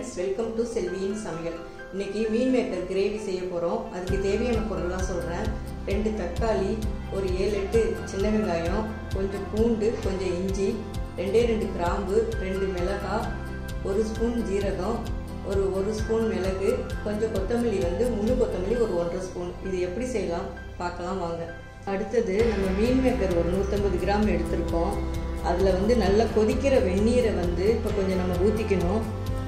friends welcome to செல்வியின் சமையல் இன்னைக்கு மீன் maker gravy செய்ய போகிறோம் அதுக்கு தேவையான பொருள்லாம் சொல்கிறேன் ரெண்டு தக்காளி ஒரு ஏழு எட்டு சின்ன வெங்காயம் கொஞ்சம் பூண்டு கொஞ்சம் இஞ்சி ரெண்டே ரெண்டு கிராம்பு ரெண்டு மிளகாய் ஒரு ஸ்பூன் ஜீரகம் ஒரு ஒரு ஸ்பூன் மிளகு கொஞ்சம் கொத்தமல்லி வந்து முழு கொத்தமல்லி ஒரு ஒன்றரை ஸ்பூன் இது எப்படி செய்யலாம் பார்க்கலாம் வாங்க அடுத்தது நம்ம மீன் மேக்கர் ஒரு நூற்றம்பது கிராம் எடுத்திருக்கோம் அதில் வந்து நல்லா கொதிக்கிற வெந்நீரை வந்து இப்போ கொஞ்சம் நம்ம ஊற்றிக்கணும்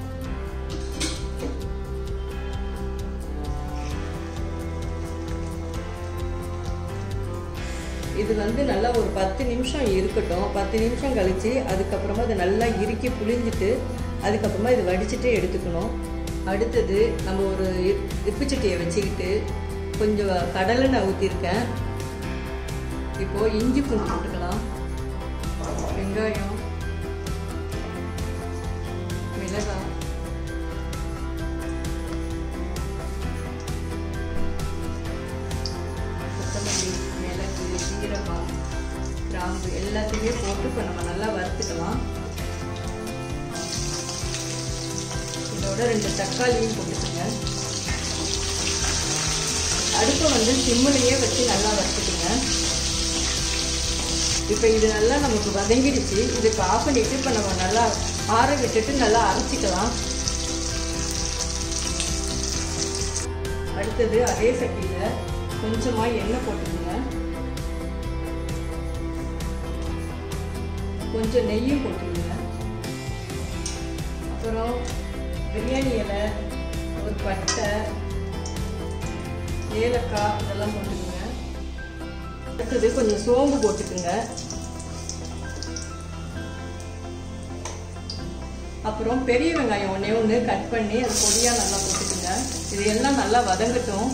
இது வந்து நல்லா ஒரு பத்து நிமிஷம் இருக்கட்டும் பத்து நிமிஷம் கழித்து அதுக்கப்புறமா அதை நல்லா இறுக்கி புளிஞ்சிட்டு அதுக்கப்புறமா இது வடிச்சிட்டு எடுத்துக்கணும் அடுத்தது நம்ம ஒரு இப்புச்சட்டியை வச்சுக்கிட்டு கொஞ்சம் கடலை நான் ஊற்றிருக்கேன் இப்போது இஞ்சி பூண்டு போட்டுக்கலாம் வெங்காயம் மிளகாய் கொத்தமல்லி மிளகு சீரகம் கிராம்பு எல்லாத்தையுமே போட்டு இப்போ நம்ம நல்லா வறுத்துக்கலாம் இதோட ரெண்டு தக்காளியும் போட்டுக்கோங்க அடுப்பை வந்து சிம்மிலேயே வச்சு நல்லா வறுத்துக்குங்க இப்போ இது நல்லா நமக்கு வதங்கிடுச்சு இதுக்கு ஆஃப் பண்ணிட்டு இப்போ நம்ம நல்லா ஆற விட்டுட்டு நல்லா அரைச்சிக்கலாம் அடுத்தது அதே சட்டியில் கொஞ்சமாக எண்ணெய் போட்டுக்கோங்க கொஞ்சம் நெய்யும் போட்டுக்கோங்க அப்புறம் பிரியாணி இலை ஒரு பட்டை ஏலக்காய் இதெல்லாம் போட்டுக்கோங்க அடுத்தது கொஞ்சம் சோம்பு போட்டுக்குங்க அப்புறம் பெரிய வெங்காயம் ஒன்றே ஒன்று கட் பண்ணி அது பொடியாக நல்லா போட்டுக்குங்க இது எல்லாம் நல்லா வதங்கட்டும்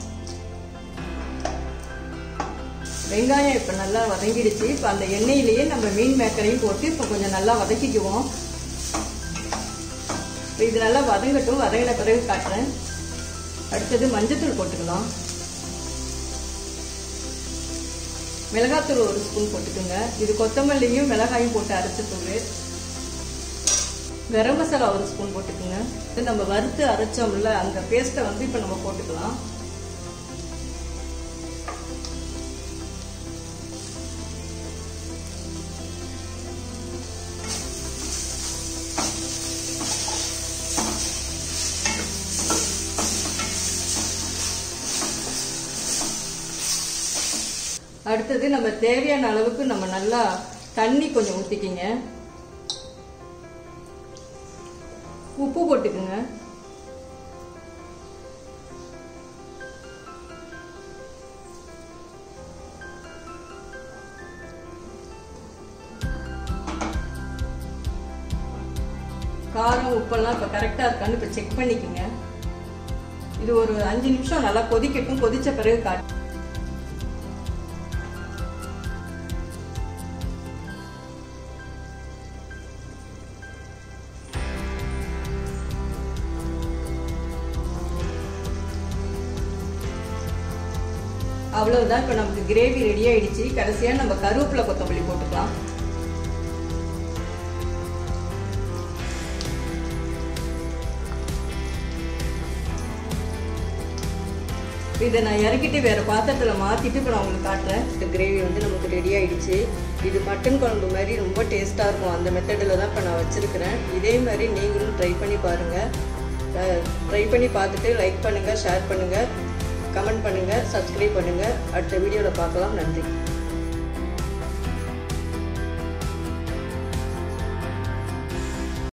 வெங்காயம் இப்போ நல்லா வதங்கிடுச்சு இப்போ அந்த எண்ணெயிலேயே நம்ம மீன் மேக்கரையும் போட்டு இப்போ கொஞ்சம் நல்லா வதக்கிக்குவோம் இப்போ இது நல்லா வதங்கட்டும் வதங்கின பிறகு காட்டுறேன் அடுத்தது மஞ்சத்தூள் போட்டுக்கலாம் மிளகாத்தூள் ஒரு ஸ்பூன் போட்டுக்கோங்க இது கொத்தமல்லியும் மிளகாயும் போட்டு அரைச்ச தூள் கரம் மசாலா ஒரு ஸ்பூன் போட்டுக்கோங்க இது நம்ம வறுத்து அரைச்சோம்ல அந்த பேஸ்ட்டை வந்து இப்போ நம்ம போட்டுக்கலாம் அடுத்தது நம்ம தேவையான அளவுக்கு நம்ம நல்லா தண்ணி கொஞ்சம் ஊற்றிக்கிங்க உப்பு போட்டுக்குங்க காரம் உப்பெல்லாம் இப்போ கரெக்டாக இருக்கான்னு இப்போ செக் பண்ணிக்கோங்க இது ஒரு அஞ்சு நிமிஷம் நல்லா கொதிக்கட்டும் கொதிச்ச பிறகு காட்டு அவ்வளவுதான் இப்போ நமக்கு கிரேவி ரெடி ஆயிடுச்சு கடைசியாக நம்ம கருவேப்பிலை கொத்தமல்லி போட்டுக்கலாம் இதை நான் இறக்கிட்டு வேறு பாத்திரத்தில் மாற்றிட்டு இப்போ நான் உங்களுக்கு காட்டுறேன் இந்த கிரேவி வந்து நமக்கு ரெடி ஆயிடுச்சு இது மட்டன் குழம்பு மாதிரி ரொம்ப டேஸ்ட்டாக இருக்கும் அந்த மெத்தடில் தான் இப்போ நான் வச்சுருக்கிறேன் இதே மாதிரி நீங்களும் ட்ரை பண்ணி பாருங்கள் ட்ரை பண்ணி பார்த்துட்டு லைக் பண்ணுங்கள் ஷேர் பண்ணுங்கள் கமெண்ட் பண்ணுங்கள் சப்ஸ்கிரைப் பண்ணுங்கள் அடுத்த வீடியோவில் பார்க்கலாம் நன்றி